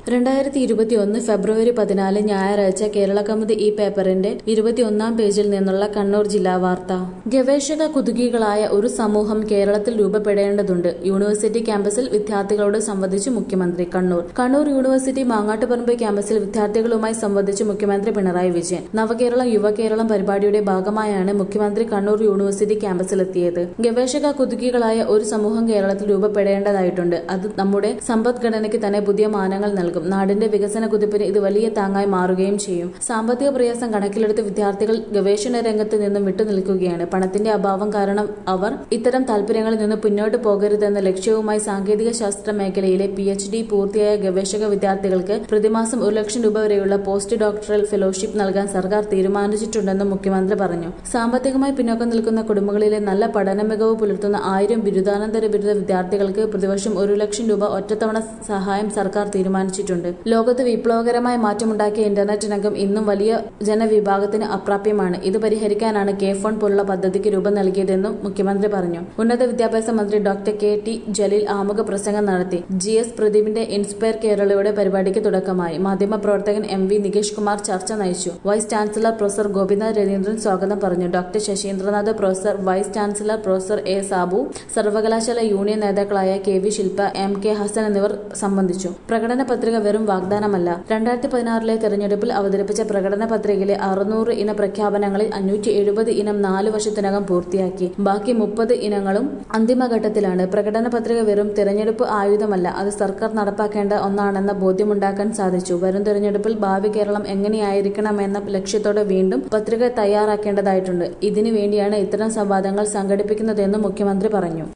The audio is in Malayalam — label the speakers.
Speaker 1: രണ്ടായിരത്തി ഇരുപത്തിയൊന്ന് ഫെബ്രുവരി പതിനാല് ഞായറാഴ്ച കേരള കൗമുദി ഈ പേപ്പറിന്റെ ഇരുപത്തിയൊന്നാം പേജിൽ നിന്നുള്ള കണ്ണൂർ ജില്ലാ വാർത്ത ഗവേഷക കുതുകികളായ ഒരു സമൂഹം കേരളത്തിൽ രൂപപ്പെടേണ്ടതുണ്ട് യൂണിവേഴ്സിറ്റി ക്യാമ്പസിൽ വിദ്യാർത്ഥികളോട് സംവദിച്ചു മുഖ്യമന്ത്രി കണ്ണൂർ കണ്ണൂർ യൂണിവേഴ്സിറ്റി മാങ്ങാട്ടുപറമ്പ് ക്യാമ്പസിൽ വിദ്യാർത്ഥികളുമായി സംവദിച്ചു മുഖ്യമന്ത്രി പിണറായി വിജയൻ നവകേരളം യുവകേരളം പരിപാടിയുടെ ഭാഗമായാണ് മുഖ്യമന്ത്രി കണ്ണൂർ യൂണിവേഴ്സിറ്റി ക്യാമ്പസിലെത്തിയത് ഗവേഷക കുതുകികളായ ഒരു സമൂഹം കേരളത്തിൽ രൂപപ്പെടേണ്ടതായിട്ടുണ്ട് അത് നമ്മുടെ സമ്പദ്ഘടനയ്ക്ക് തന്നെ പുതിയ മാനങ്ങൾ നൽകും നാടിന്റെ വികസന കുതിപ്പിന് ഇത് വലിയ താങ്ങായി മാറുകയും ചെയ്യും സാമ്പത്തിക പ്രയാസം കണക്കിലെടുത്ത് വിദ്യാർത്ഥികൾ ഗവേഷണ രംഗത്ത് നിന്നും വിട്ടുനിൽക്കുകയാണ് പണത്തിന്റെ അഭാവം കാരണം അവർ ഇത്തരം താൽപര്യങ്ങളിൽ നിന്ന് പിന്നോട്ട് പോകരുതെന്ന ലക്ഷ്യവുമായി സാങ്കേതിക ശാസ്ത്ര മേഖലയിലെ പി എച്ച് ഡി പൂർത്തിയായ ഗവേഷക വിദ്യാർത്ഥികൾക്ക് പ്രതിമാസം ഒരു ലക്ഷം രൂപ വരെയുള്ള പോസ്റ്റ് ഡോക്ടറൽ ഫെലോഷിപ്പ് നൽകാൻ സർക്കാർ തീരുമാനിച്ചിട്ടുണ്ടെന്നും മുഖ്യമന്ത്രി പറഞ്ഞു സാമ്പത്തികമായി പിന്നോക്കം നിൽക്കുന്ന കുടുംബങ്ങളിലെ നല്ല പഠന മികവ് പുലർത്തുന്ന ആയിരം ബിരുദാനന്തര ബിരുദ വിദ്യാർത്ഥികൾക്ക് പ്രതിവർഷം ഒരു ലക്ഷം രൂപ ഒറ്റത്തവണ സഹായം സർക്കാർ തീരുമാനിച്ചിട്ടുണ്ട് ലോകത്ത് വിപ്ലവകരമായ മാറ്റമുണ്ടാക്കിയ ഇന്റർനെറ്റ് രംഗം ഇന്നും വലിയ ജനവിഭാഗത്തിന് അപ്രാപ്യമാണ് ഇത് പരിഹരിക്കാനാണ് കെ ഫോൺ പോലുള്ള പദ്ധതിക്ക് രൂപം നൽകിയതെന്നും മുഖ്യമന്ത്രി പറഞ്ഞു ഉന്നത വിദ്യാഭ്യാസ മന്ത്രി ഡോക്ടർ കെ ടി ജലീൽ ആമുഖ പ്രസംഗം നടത്തി ജി എസ് പ്രദീപിന്റെ ഇൻസ്പയർ കേരളയുടെ പരിപാടിക്ക് തുടക്കമായി മാധ്യമപ്രവർത്തകൻ എം വി നികേഷ് കുമാർ ചർച്ച നയിച്ചു vice chancellor professor Gopinath Raveendran സ്വാഗതം പറഞ്ഞു doctor Sasheendranath professor vice chancellor professor A Sabu സർവകലാശാല യൂണിയൻ നേതാക്കളായ K V Shilpa M K Hasan എന്നിവർ സംബന്ധിച്ചു പ്രകടന പത്രിക വെറും വാഗ്ദാനമല്ല രണ്ടായിരത്തി പതിനാറിലെ തെരഞ്ഞെടുപ്പിൽ അവതരിപ്പിച്ച പ്രകടന പത്രികയിലെ അറുന്നൂറ് ഇന പ്രഖ്യാപനങ്ങളിൽ അഞ്ഞൂറ്റി എഴുപത് ഇനം നാല് വർഷത്തിനകം പൂർത്തിയാക്കി ബാക്കി മുപ്പത് ഇനങ്ങളും അന്തിമഘട്ടത്തിലാണ് പ്രകടന പത്രിക വെറും തെരഞ്ഞെടുപ്പ് ആയുധമല്ല അത് സർക്കാർ നടപ്പാക്കേണ്ട ഒന്നാണെന്ന ബോധ്യമുണ്ടാക്കാൻ സാധിച്ചു വരും തെരഞ്ഞെടുപ്പിൽ ഭാവി കേരളം എങ്ങനെയായിരിക്കണമെന്ന ലക്ഷ്യത്തോടെ വീണ്ടും പത്രിക തയ്യാറാക്കേണ്ടതായിട്ടുണ്ട് ഇതിനു വേണ്ടിയാണ് ഇത്തരം സംവാദങ്ങൾ സംഘടിപ്പിക്കുന്നതെന്നും മുഖ്യമന്ത്രി പറഞ്ഞു